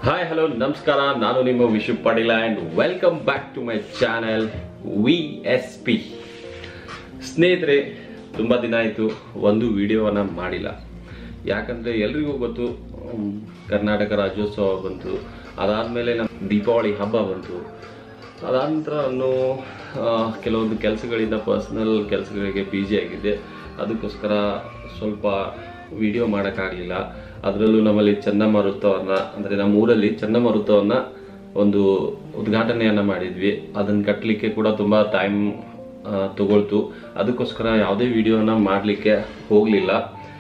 hi hello ನಮಸ್ಕಾರ ನಾನು ನಿಮ್ಮ Vishu Patil and welcome back to my channel V S P ಸ್ನೇಹಿತರೆ ತುಂಬ ದಿನ ಆಯಿತು ಒಂದು ವಿಡಿಯೋವನ್ನು ಮಾಡಿಲ್ಲ ಯಾಕಂದರೆ ಎಲ್ರಿಗೂ ಗೊತ್ತು ಉಮ್, ಕರ್ನಾಟಕ ರಾಜ್ಯೋತ್ಸವ ಬಂತು ಅದಾದಮೇಲೆ ನಮ್ಮ ದೀಪಾವಳಿ ಹಬ್ಬ ಬಂತು ಅದಾದ ನಂತರ ನಾನು ಆ, ಕೆಲವೊಂದು ಕೆಲಸಗಳಿಂದ ಪರ್ಸ್ನಲ್ ಕೆಲಸಗಳಿಗೆ ಬ್ಯುಸಿ ಆಗಿದ್ದೆ ಅದಕ್ಕೋಸ್ಕರ ಸ್ವಲ್ಪ ವಿಡಿಯೋ ಮಾಡೋಕ್ಕಾಗಲಿಲ್ಲ ಅದರಲ್ಲೂ ನಮ್ಮಲ್ಲಿ ಚಂಡಮಾರುತವನ್ನು ಅಂದರೆ ನಮ್ಮ ಊರಲ್ಲಿ ಚಂಡಮಾರುತವನ್ನು ಒಂದು ಉದ್ಘಾಟನೆಯನ್ನು ಮಾಡಿದ್ವಿ ಅದನ್ನು ಕಟ್ಟಲಿಕ್ಕೆ ಕೂಡ ತುಂಬ ಟೈಮ್ ತಗೊಳ್ತು ಅದಕ್ಕೋಸ್ಕರ ಯಾವುದೇ ವಿಡಿಯೋನ ಮಾಡಲಿಕ್ಕೆ ಹೋಗಲಿಲ್ಲ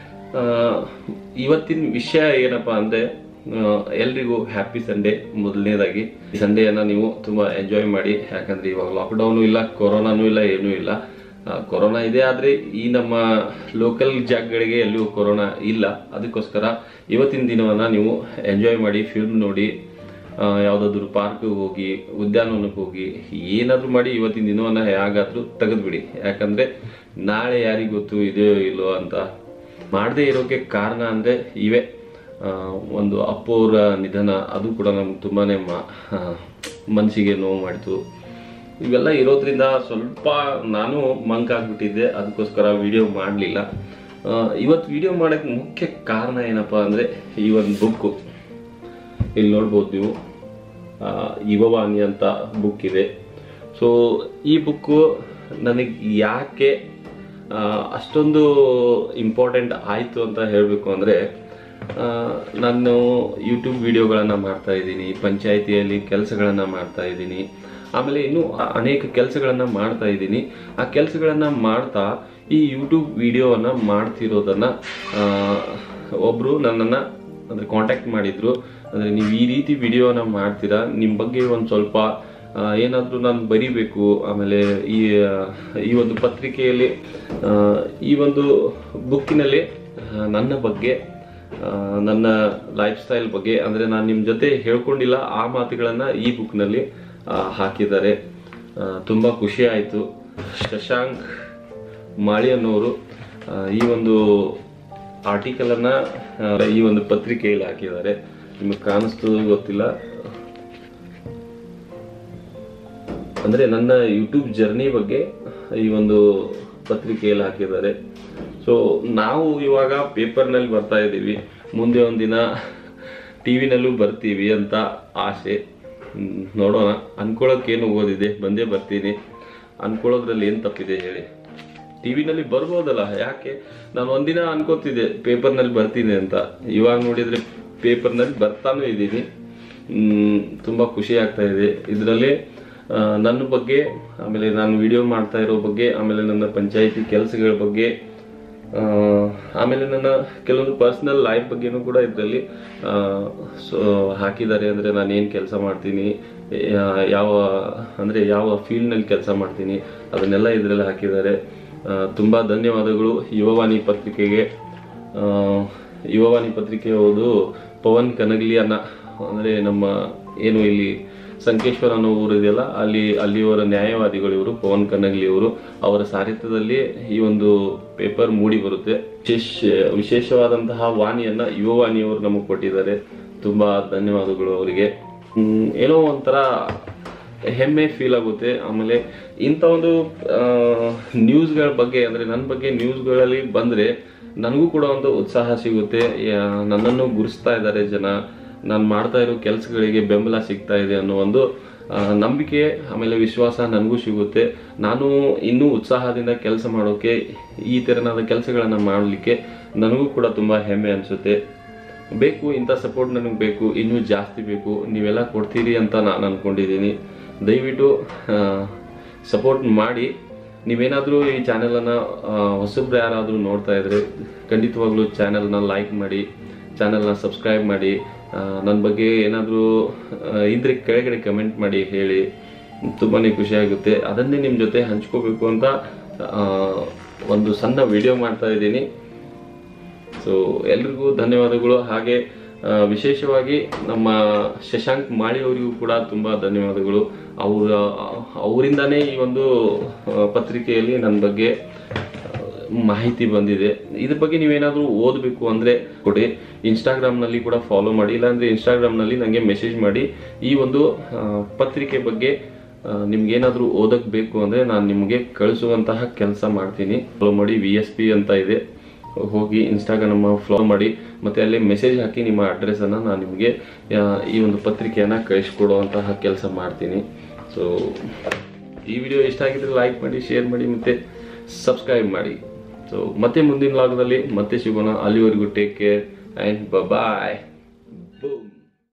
ಇವತ್ತಿನ ವಿಷಯ ಏನಪ್ಪ ಅಂದರೆ ಎಲ್ರಿಗೂ ಹ್ಯಾಪಿ ಸಂಡೇ ಮೊದಲನೇದಾಗಿ ಈ ಸಂಡೇಯನ್ನು ನೀವು ತುಂಬ ಎಂಜಾಯ್ ಮಾಡಿ ಯಾಕಂದರೆ ಇವಾಗ ಲಾಕ್ಡೌನು ಇಲ್ಲ ಕೊರೋನಾನೂ ಇಲ್ಲ ಏನೂ ಇಲ್ಲ ಆ, ಕೊರೋನಾ ಇದೆ ಆದರೆ ಈ ನಮ್ಮ ಲೋಕಲ್ ಜಾಗಗಳಿಗೆ ಎಲ್ಲೂ ಕೊರೋನಾ ಇಲ್ಲ ಅದಕ್ಕೋಸ್ಕರ ಇವತ್ತಿನ ದಿನವನ್ನು ನೀವು ಎಂಜಾಯ್ ಮಾಡಿ ಫಿಲ್ಮ್ ನೋಡಿ ಆ, ಯಾವುದಾದ್ರೂ ಪಾರ್ಕ್ಗೆ ಹೋಗಿ ಉದ್ಯಾನವನಕ್ಕೆ ಹೋಗಿ ಏನಾದರೂ ಮಾಡಿ ಇವತ್ತಿನ ದಿನವನ್ನು ಹೇಗಾದ್ರೂ ತೆಗೆದುಬಿಡಿ ಯಾಕಂದರೆ ನಾಳೆ ಯಾರಿಗೆ ಗೊತ್ತು ಇದೆಯೋ ಇಲ್ಲೋ ಅಂತ ಮಾಡದೇ ಇರೋಕ್ಕೆ ಕಾರಣ ಅಂದರೆ ಇವೆ ಆ, ಒಂದು ಅಪ್ಪೋರ ನಿಧನ ಅದು ಕೂಡ ನಮ್ಗೆ ತುಂಬಾ ಮನಸ್ಸಿಗೆ ನೋವು ಮಾಡಿತು ಇವೆಲ್ಲ ಇರೋದ್ರಿಂದ ಸ್ವಲ್ಪ ನಾನು ಮಂಕ್ ಆಗ್ಬಿಟ್ಟಿದ್ದೆ ಅದಕ್ಕೋಸ್ಕರ ವಿಡಿಯೋ ಮಾಡಲಿಲ್ಲ ಇವತ್ತು ವಿಡಿಯೋ ಮಾಡೋಕ್ಕೆ ಮುಖ್ಯ ಕಾರಣ ಏನಪ್ಪ ಅಂದರೆ ಈ ಒಂದು ಬುಕ್ಕು ಇಲ್ಲಿ ನೋಡ್ಬೋದು ನೀವು ಆ, ಯುವವಾಣಿ ಅಂತ ಬುಕ್ ಇದೆ ಸೊ ಈ ಬುಕ್ಕು ನನಗೆ ಯಾಕೆ ಆ, ಅಷ್ಟೊಂದು ಇಂಪಾರ್ಟೆಂಟ್ ಆಯಿತು ಅಂತ ಹೇಳಬೇಕು ಅಂದರೆ ನಾನು ಯೂಟ್ಯೂಬ್ ವಿಡಿಯೋಗಳನ್ನು ಮಾಡ್ತಾ ಇದ್ದೀನಿ ಪಂಚಾಯಿತಿಯಲ್ಲಿ ಕೆಲಸಗಳನ್ನು ಮಾಡ್ತಾ ಇದ್ದೀನಿ ಆಮೇಲೆ ಇನ್ನೂ ಅನೇಕ ಕೆಲಸಗಳನ್ನು ಮಾಡ್ತಾ ಇದ್ದೀನಿ ಆ ಕೆಲಸಗಳನ್ನು ಮಾಡ್ತಾ ಈ ಯೂಟ್ಯೂಬ್ ವಿಡಿಯೋವನ್ನು ಮಾಡ್ತಿರೋದನ್ನು ಒಬ್ಬರು ನನ್ನನ್ನು ಅಂದರೆ ಕಾಂಟ್ಯಾಕ್ಟ್ ಮಾಡಿದ್ರು ಅಂದರೆ ನೀವು ಈ ರೀತಿ ವಿಡಿಯೋನ ಮಾಡ್ತೀರಾ ನಿಮ್ಮ ಬಗ್ಗೆ ಒಂದು ಸ್ವಲ್ಪ ಏನಾದರೂ ನಾನು ಬರಿಬೇಕು ಆಮೇಲೆ ಈ ಆ, ಈ ಒಂದು ಪತ್ರಿಕೆಯಲ್ಲಿ ಆ, ಈ ಒಂದು ಬುಕ್ಕಿನಲ್ಲಿ ಆ, ನನ್ನ ಬಗ್ಗೆ ಆ, ನನ್ನ ಲೈಫ್ ಸ್ಟೈಲ್ ಬಗ್ಗೆ ಅಂದರೆ ನಾನು ನಿಮ್ಮ ಜೊತೆ ಹೇಳ್ಕೊಂಡಿಲ್ಲ ಆ ಮಾತುಗಳನ್ನು ಈ ಬುಕ್ನಲ್ಲಿ ಹಾಕಿದ್ದಾರೆ ಆ, ತುಂಬ ಖುಷಿ ಆಯಿತು ಶಶಾಂಕ್ ಮಾಳಿ ಅನ್ನೋರು ಆ, ಈ ಒಂದು ಆರ್ಟಿಕಲನ್ನು ಈ ಒಂದು ಪತ್ರಿಕೆಯಲ್ಲಿ ಹಾಕಿದ್ದಾರೆ ನಿಮಗೆ ಕಾಣಿಸ್ತದೋ ಗೊತ್ತಿಲ್ಲ ಅಂದರೆ ನನ್ನ ಯೂಟ್ಯೂಬ್ ಜರ್ನಿ ಬಗ್ಗೆ ಈ ಒಂದು ಪತ್ರಿಕೆಯಲ್ಲಿ ಹಾಕಿದ್ದಾರೆ ಸೊ ನಾವು ಇವಾಗ ಪೇಪರ್ನಲ್ಲಿ ಬರ್ತಾ ಇದ್ದೀವಿ ಮುಂದೆ ಒಂದಿನ ಟಿ ವಿನಲ್ಲೂ ಬರ್ತೀವಿ ಅಂತ ಆಸೆ ಹ್ಮ್, ನೋಡೋಣ ಅನ್ಕೊಳ್ಳೋಕ್ಕೇನು ಓದಿದೆ ಬಂದೇ ಬರ್ತೀನಿ ಅನ್ಕೊಳ್ಳೋದ್ರಲ್ಲಿ ಏನು ತಪ್ಪಿದೆ ಹೇಳಿ ಟಿ ವಿನಲ್ಲಿ ಬರ್ಬೋದಲ್ಲ ಯಾಕೆ ನಾನು ಒಂದಿನ ಅನ್ಕೋತಿದ್ದೆ ಪೇಪರ್ನಲ್ಲಿ ಬರ್ತೀನಿ ಅಂತ ಇವಾಗ ನೋಡಿದರೆ ಪೇಪರ್ನಲ್ಲಿ ಬರ್ತಾನೂ ಇದ್ದೀನಿ ಮ್, ತುಂಬ ಖುಷಿ ಆಗ್ತಾ ಇದೆ ಇದರಲ್ಲಿ ನನ್ನ ಬಗ್ಗೆ ಆಮೇಲೆ ನಾನು ವಿಡಿಯೋ ಮಾಡ್ತಾ ಇರೋ ಬಗ್ಗೆ ಆಮೇಲೆ ನನ್ನ ಪಂಚಾಯಿತಿ ಕೆಲಸಗಳ ಬಗ್ಗೆ ಆ, ಆಮೇಲೆ ನನ್ನ ಕೆಲವೊಂದು ಪರ್ಸ್ನಲ್ ಲೈಫ್ ಬಗ್ಗೆನೂ ಕೂಡ ಇದರಲ್ಲಿ ಸೊ ಹಾಕಿದ್ದಾರೆ ಅಂದರೆ ನಾನು ಏನು ಕೆಲಸ ಮಾಡ್ತೀನಿ ಯಾ- ಯಾವ ಅಂದರೆ ಯಾವ ಫೀಲ್ಡ್ನಲ್ಲಿ ಕೆಲಸ ಮಾಡ್ತೀನಿ ಅದನ್ನೆಲ್ಲ ಇದರಲ್ಲಿ ಹಾಕಿದ್ದಾರೆ ಆ, ತುಂಬ ಧನ್ಯವಾದಗಳು ಯುವವಾಣಿ ಪತ್ರಿಕೆಗೆ ಆ, ಯುವವಾಣಿ ಪತ್ರಿಕೆ ಓದು ಪವನ್ ಕನಗಲಿ ಅನ್ನ ಅಂದರೆ ನಮ್ಮ ಏನು ಇಲ್ಲಿ ಸಂಕೇಶ್ವರ ಅನ್ನೋ ಊರು ಇದೆಯಲ್ಲ ಅಲ್ಲಿ ಅಲ್ಲಿಯವರ ನ್ಯಾಯವಾದಿಗಳು ಇವರು ಪವನ್ ಕನಗಲಿ ಅವರು ಅವರ ಸಾಹಿತ್ಯದಲ್ಲಿ ಈ ಒಂದು ಪೇಪರ್ ಮೂಡಿ ಬರುತ್ತೆ ವಿಶೇಷ ವಿಶೇಷವಾದಂತಹ ವಾಣಿಯನ್ನ ಯುವವಾಣಿಯವರು ನಮಗೆ ಕೊಟ್ಟಿದ್ದಾರೆ ತುಂಬಾ ಧನ್ಯವಾದಗಳು ಅವರಿಗೆ ಹ್ಮ್, ಏನೋ ಒಂಥರ ಹೆಮ್ಮೆ ಫೀಲ್ ಆಗುತ್ತೆ ಆಮೇಲೆ ಇಂಥ ಒಂದು ನ್ಯೂಸ್ಗಳ ಬಗ್ಗೆ ಅಂದರೆ ನನ್ನ ಬಗ್ಗೆ ನ್ಯೂಸ್ಗಳಲ್ಲಿ ಬಂದರೆ ನನಗೂ ಕೂಡ ಒಂದು ಉತ್ಸಾಹ ಸಿಗುತ್ತೆ ಯಾ- ನನ್ನನ್ನು ಗುರುಸ್ತಾ ಇದ್ದಾರೆ ಜನ ನಾನು ಮಾಡ್ತಾ ಇರೋ ಕೆಲಸಗಳಿಗೆ ಬೆಂಬಲ ಸಿಗ್ತಾ ಇದೆ ಅನ್ನೋ ಒಂದು ಆ, ನಂಬಿಕೆ ಆಮೇಲೆ ವಿಶ್ವಾಸ ನನಗೂ ಸಿಗುತ್ತೆ ನಾನು ಇನ್ನೂ ಉತ್ಸಾಹದಿಂದ ಕೆಲಸ ಮಾಡೋಕ್ಕೆ ಈ ತೆರನಾದ ಕೆಲಸಗಳನ್ನು ಮಾಡಲಿಕ್ಕೆ ನನಗೂ ಕೂಡ ತುಂಬ ಹೆಮ್ಮೆ ಅನಿಸುತ್ತೆ ಬೇಕು ಇಂಥ ಸಪೋರ್ಟ್ ನನಗೆ ಬೇಕು ಇನ್ನೂ ಜಾಸ್ತಿ ಬೇಕು ನೀವೆಲ್ಲ ಕೊಡ್ತೀರಿ ಅಂತ ನಾನು ಅಂದ್ಕೊಂಡಿದ್ದೀನಿ ದಯವಿಟ್ಟು ಸಪೋರ್ಟ್ ಮಾಡಿ ನೀವೇನಾದರೂ ಈ ಚಾನೆಲನ್ನು ಹೊಸಬ್ರು ಯಾರಾದರೂ ನೋಡ್ತಾ ಇದ್ರೆ ಖಂಡಿತವಾಗ್ಲೂ ಚಾನೆಲ್ನ ಲೈಕ್ ಮಾಡಿ ಚಾನೆಲ್ನ ಸಬ್ಸ್ಕ್ರೈಬ್ ಮಾಡಿ ನನ್ನ ಬಗ್ಗೆ ಏನಾದರೂ ಇದ್ರೆ ಕೆಳಗಡೆ ಕಮೆಂಟ್ ಮಾಡಿ ಹೇಳಿ ತುಂಬಾ ಖುಷಿ ಆಗುತ್ತೆ ಅದನ್ನೇ ನಿಮ್ಮ ಜೊತೆ ಹಂಚ್ಕೋಬೇಕು ಅಂತ ಆ, ಒಂದು ಸಣ್ಣ ವಿಡಿಯೋ ಮಾಡ್ತಾ ಇದ್ದೀನಿ ಸೊ ಎಲ್ರಿಗೂ ಧನ್ಯವಾದಗಳು ಹಾಗೆ ಆ, ವಿಶೇಷವಾಗಿ ನಮ್ಮ ಶಶಾಂಕ್ ಮಾಳಿ ಅವರಿಗೂ ಕೂಡ ತುಂಬ ಧನ್ಯವಾದಗಳು ಅವರ ಅವರಿಂದನೇ ಈ ಒಂದು ಆ, ಪತ್ರಿಕೆಯಲ್ಲಿ ನನ್ನ ಬಗ್ಗೆ ಆ, ಮಾಹಿತಿ ಬಂದಿದೆ ಇದ್ರ ಬಗ್ಗೆ ನೀವೇನಾದರೂ ಓದಬೇಕು ಅಂದರೆ ಕೊಡಿ ಇನ್ಸ್ಟಾಗ್ರಾಮ್ನಲ್ಲಿ ಕೂಡ ಫಾಲೋ ಮಾಡಿ ಇಲ್ಲಾಂದರೆ ಇನ್ಸ್ಟಾಗ್ರಾಮ್ನಲ್ಲಿ ನನಗೆ ಮೆಸೇಜ್ ಮಾಡಿ ಈ ಒಂದು ಆ, ಪತ್ರಿಕೆ ಬಗ್ಗೆ ನಿಮ್ಗೆ ಏನಾದರೂ ಓದಕ್ ಬೇಕು ಅಂದರೆ ನಾನು ನಿಮಗೆ ಕಳಿಸುವಂತಹ ಕೆಲಸ ಮಾಡ್ತೀನಿ ಫಾಲೋ ಮಾಡಿ ವಿ ಎಸ್ ಪಿ ಅಂತ ಇದೆ ಹೋಗಿ ಇನ್ಸ್ಟಾಗ್ರಾಮ್ ಫಾಲೋ ಮಾಡಿ ಮತ್ತೆ ಅಲ್ಲಿ ಮೆಸೇಜ್ ಹಾಕಿ ನಿಮ್ಮ ಅಡ್ರೆಸ್ಸನ್ನು ನಾನು ನಿಮಗೆ ಆ, ಈ ಒಂದು ಪತ್ರಿಕೆಯನ್ನು ಕಳಿಸ್ಕೊಡುವಂತಹ ಕೆಲಸ ಮಾಡ್ತೀನಿ ಸೊ ಈ ವಿಡಿಯೋ ಇಷ್ಟ ಆಗಿದ್ರೆ ಲೈಕ್ ಮಾಡಿ ಶೇರ್ ಮಾಡಿ ಮತ್ತೆ ಸಬ್ಸ್ಕ್ರೈಬ್ ಮಾಡಿ ಸೊ ಮತ್ತೆ ಮುಂದಿನ ಲಾಗದಲ್ಲಿ ಮತ್ತೆ ಸಿಗೋಣ ಅಲ್ಲಿವರೆಗೂ take care and bye boom